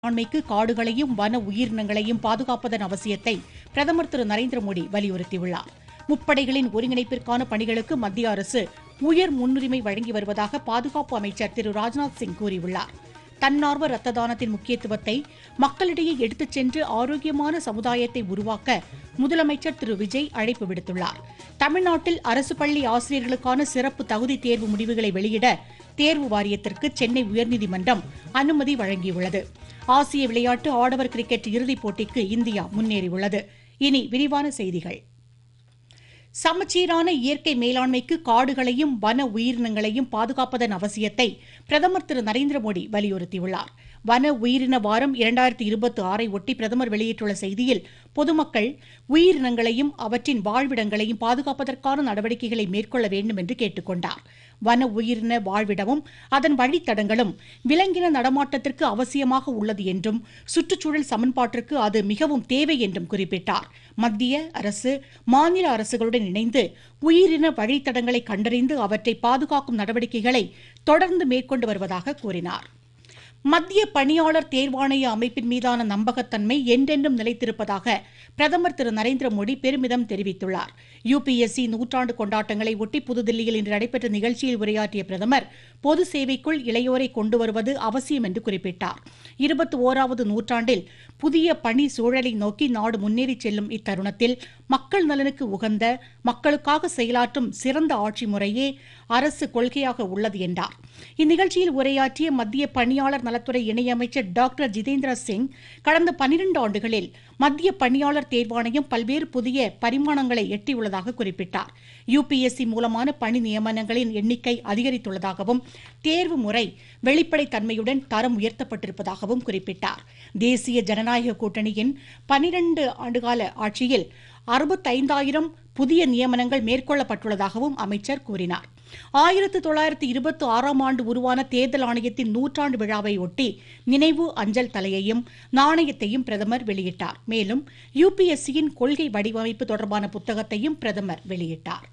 மேலாண்மைக்கு காடுகளையும் வன உயிரினங்களையும் பாதுகாப்பதன் அவசியத்தை பிரதமர் திரு நரேந்திர மோடி வலியுறுத்தியுள்ளார் முப்படைகளின் ஒருங்கிணைப்பிற்கான பணிகளுக்கு மத்திய அரசு உயர் முன்னுரிமை வழங்கி வருவதாக பாதுகாப்பு அமைச்சர் திரு ராஜ்நாத் சிங் கூறியுள்ளார் தன்னார்வ ரத்த தானத்தின் முக்கியத்துவத்தை மக்களிடையே எடுத்துச் சென்று ஆரோக்கியமான சமுதாயத்தை உருவாக்க முதலமைச்சர் திரு விஜய் அழைப்பு விடுத்துள்ளார் தமிழ்நாட்டில் அரசு பள்ளி ஆசிரியர்களுக்கான சிறப்பு தகுதி தேர்வு முடிவுகளை வெளியிட தேர்வு வாரியத்திற்கு சென்னை உயர்நீதிமன்றம் அனுமதி வழங்கியுள்ளது ஆசிய விளையாட்டு ஆடவர் கிரிக்கெட் இறுதிப் போட்டிக்கு இந்தியா முன்னேறியுள்ளது இனி விரிவான செய்திகள் சமச்சீரான இயற்கை மேலாண்மைக்கு காடுகளையும் வன உயிரினங்களையும் பாதுகாப்பதன் அவசியத்தை பிரதமர் திரு நரேந்திர மோடி வலியுறுத்தியுள்ளார் வன உயிரின வாரம் இரண்டாயிரத்தி இருபத்தி ஆறை ஒட்டி பிரதமர் வெளியிட்டுள்ள செய்தியில் பொதுமக்கள் உயிரினங்களையும் அவற்றின் வாழ்விடங்களையும் பாதுகாப்பதற்கான நடவடிக்கைகளை மேற்கொள்ள வேண்டும் என்று கேட்டுக் கொண்டார் வன உயிரின வாழ்விடமும் அதன் வழித்தடங்களும் விலங்கின நடமாட்டத்திற்கு அவசியமாக உள்ளது என்றும் சுற்றுச்சூழல் சமன்பாட்டிற்கு அது மிகவும் தேவை என்றும் குறிப்பிட்டார் மத்திய அரசு மாநில அரசுகளுடன் இணைந்து உயிரின வழித்தடங்களை கண்டறிந்து அவற்றை பாதுகாக்கும் நடவடிக்கைகளை தொடர்ந்து மேற்கொண்டு வருவதாக கூறினார் மத்திய பணியாளர் தேர்வாணைய அமைப்பின் மீதான நம்பகத்தன்மை என்றென்றும் நிலைத்திருப்பதாக பிரதமர் திரு நரேந்திர மோடி பெருமிதம் தெரிவித்துள்ளார் யுபிஎஸ்சி நூற்றாண்டு கொண்டாட்டங்களை ஒட்டி புதுதில்லியில் இன்று நடைபெற்ற நிகழ்ச்சியில் உரையாற்றிய பிரதமர் பொது சேவைக்குள் இளையோரை கொண்டு வருவது அவசியம் என்று குறிப்பிட்டார் இருபத்தி ஓராவது நூற்றாண்டில் புதிய பணி சூழலை நோக்கி நாடு முன்னேறிச் செல்லும் இத்தருணத்தில் மக்கள் நலனுக்கு உகந்த மக்களுக்காக செயலாற்றும் சிறந்த ஆட்சி முறையே அரசு கொள்கையாக உள்ளது என்றார் இந்நிகழ்ச்சியில் உரையாற்றிய மத்திய பணியாளர் நலத்துறை இணையமைச்சர் டாக்டர் ஜிதேந்திர சிங் கடந்த பனிரெண்டு ஆண்டுகளில் மத்திய பணியாளர் தேர்வாணையம் பல்வேறு புதிய பரிமாணங்களை எட்டியுள்ளதாக குறிப்பிட்டார் யுபிஎஸ்சி மூலமான பணி நியமனங்களின் எண்ணிக்கை அதிகரித்துள்ளதாகவும் தேர்வு முறை வெளிப்படைத்தன்மையுடன் தரம் உயர்த்தப்பட்டிருப்பதாகவும் குறிப்பிட்டார் தேசிய ஜனநாயக கூட்டணியின் பனிரண்டு ஆண்டுகால ஆட்சியில் அறுபத்தைந்தாயிரம் புதிய நியமனங்கள் மேற்கொள்ளப்பட்டுள்ளதாகவும் அமைச்சர் கூறினார் ஆயிரத்து தொள்ளாயிரத்து இருபத்தி ஆறாம் ஆண்டு உருவான தேர்தல் ஆணையத்தின் நூற்றாண்டு விழாவை ஒட்டி நினைவு அஞ்சல் தலையையும் நாணயத்தையும் பிரதமர் வெளியிட்டார் மேலும் யுபிஎஸ்சியின் கொள்கை வடிவமைப்பு தொடர்பான புத்தகத்தையும் பிரதமர் வெளியிட்டார்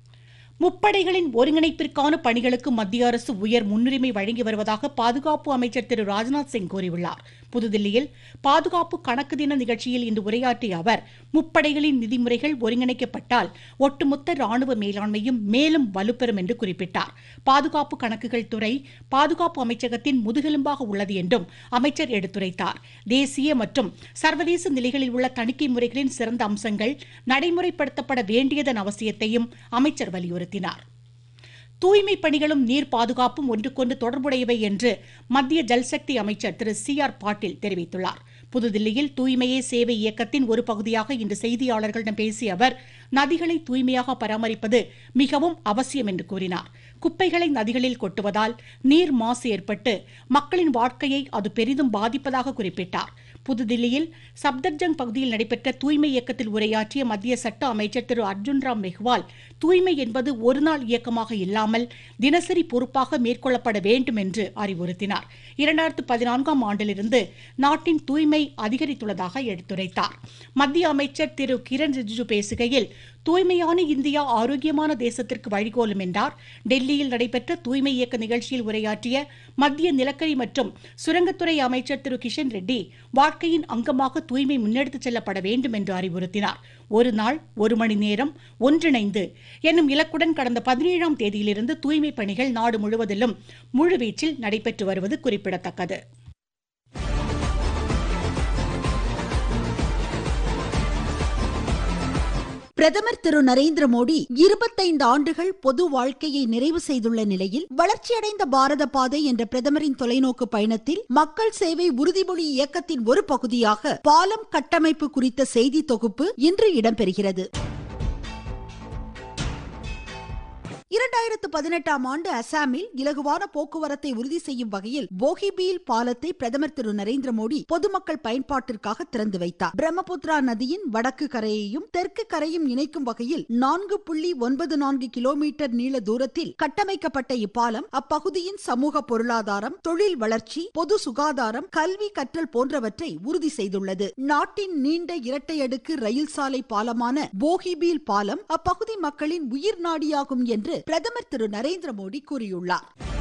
முப்படைகளின் ஒருங்கிணைப்பிற்கான பணிகளுக்கு மத்திய அரசு உயர் முன்னுரிமை வழங்கி வருவதாக பாதுகாப்பு அமைச்சர் திரு ராஜ்நாத் சிங் கூறியுள்ளார் புதுதில்லியில் பாதுகாப்பு கணக்கு தின நிகழ்ச்சியில் இன்று உரையாற்றிய அவர் முப்படைகளின் நிதிமுறைகள் ஒருங்கிணைக்கப்பட்டால் ஒட்டுமொத்த ராணுவ மேலாண்மையும் மேலும் வலுப்பெறும் என்று குறிப்பிட்டார் பாதுகாப்பு கணக்குகள் துறை பாதுகாப்பு அமைச்சகத்தின் முதுகெலும்பாக உள்ளது என்றும் அமைச்சர் எடுத்துரைத்தார் தேசிய மற்றும் சர்வதேச நிலைகளில் உள்ள தணிக்கை முறைகளின் சிறந்த அம்சங்கள் நடைமுறைப்படுத்தப்பட வேண்டியதன் அவசியத்தையும் அமைச்சர் வலியுறுத்தினார் தூய்மை பணிகளும் நீர் பாதுகாப்பும் ஒன்றுக்கொன்று தொடர்புடையவை என்று மத்திய ஜல்சக்தி அமைச்சர் திரு சி ஆர் பாட்டீல் தெரிவித்துள்ளார் புதுதில்லியில் தூய்மையே சேவை இயக்கத்தின் ஒரு பகுதியாக இன்று செய்தியாளர்களிடம் பேசிய அவர் நதிகளை தூய்மையாக பராமரிப்பது மிகவும் அவசியம் என்று கூறினார் குப்பைகளை நதிகளில் கொட்டுவதால் நீர் மாசு ஏற்பட்டு மக்களின் வாழ்க்கையை அது பெரிதும் பாதிப்பதாக குறிப்பிட்டார் புதுதில்லியில் சப்தர்ஜங் பகுதியில் நடைபெற்ற தூய்மை இயக்கத்தில் உரையாற்றிய மத்திய சட்ட அமைச்சர் திரு அர்ஜுன் ராம் மெஹ்வால் தூய்மை என்பது ஒருநாள் இயக்கமாக இல்லாமல் தினசரி பொறுப்பாக மேற்கொள்ளப்பட வேண்டும் என்று அறிவுறுத்தினார் இரண்டாயிரத்து பதினான்காம் ஆண்டிலிருந்து நாட்டின் தூய்மை அதிகரித்துள்ளதாக எடுத்துரைத்தார் மத்திய அமைச்சர் திரு கிரண் ரிஜிஜு பேசுகையில் தூய்மையான இந்தியா ஆரோக்கியமான தேசத்திற்கு வழிகோலும் என்றார் டெல்லியில் நடைபெற்ற தூய்மை இயக்க நிகழ்ச்சியில் உரையாற்றிய மத்திய நிலக்கரி மற்றும் சுரங்கத்துறை அமைச்சர் திரு கிஷன் ரெட்டி வாழ்க்கையின் அங்கமாக தூய்மை முன்னெடுத்துச் செல்லப்பட வேண்டும் என்று அறிவுறுத்தினார் ஒரு நாள் ஒரு மணி நேரம் ஒன்றிணைந்து என்னும் இலக்குடன் கடந்த பதினேழாம் தேதியிலிருந்து தூய்மை பணிகள் நாடு முழுவதிலும் முழுவீச்சில் நடைபெற்று வருவது குறிப்பிடத்தக்கது பிரதமர் திரு நரேந்திர மோடி இருபத்தைந்து ஆண்டுகள் பொது வாழ்க்கையை நிறைவு செய்துள்ள நிலையில் வளர்ச்சியடைந்த பாரத பாதை என்ற பிரதமரின் தொலைநோக்கு பயணத்தில் மக்கள் சேவை உறுதிமொழி இயக்கத்தின் ஒரு பகுதியாக பாலம் கட்டமைப்பு குறித்த செய்தி தொகுப்பு இன்று இடம்பெறுகிறது இரண்டாயிரத்து பதினெட்டாம் ஆண்டு அசாமில் இலகுவான போக்குவரத்தை உறுதி செய்யும் வகையில் போகிபீல் பாலத்தை பிரதமர் திரு நரேந்திர மோடி பொதுமக்கள் பயன்பாட்டிற்காக திறந்து வைத்தார் பிரம்மபுத்திரா நதியின் வடக்கு கரையையும் தெற்கு கரையும் இணைக்கும் வகையில் நான்கு புள்ளி ஒன்பது நான்கு கிலோமீட்டர் நீள தூரத்தில் கட்டமைக்கப்பட்ட இப்பாலம் அப்பகுதியின் சமூக பொருளாதாரம் தொழில் வளர்ச்சி பொது சுகாதாரம் கல்வி கற்றல் போன்றவற்றை உறுதி செய்துள்ளது நாட்டின் நீண்ட இரட்டை அடுக்கு ரயில் சாலை பாலமான போகிபீல் பாலம் அப்பகுதி மக்களின் உயிர் நாடியாகும் என்று பிரதமர் திரு நரேந்திர மோடி கூறியுள்ளார்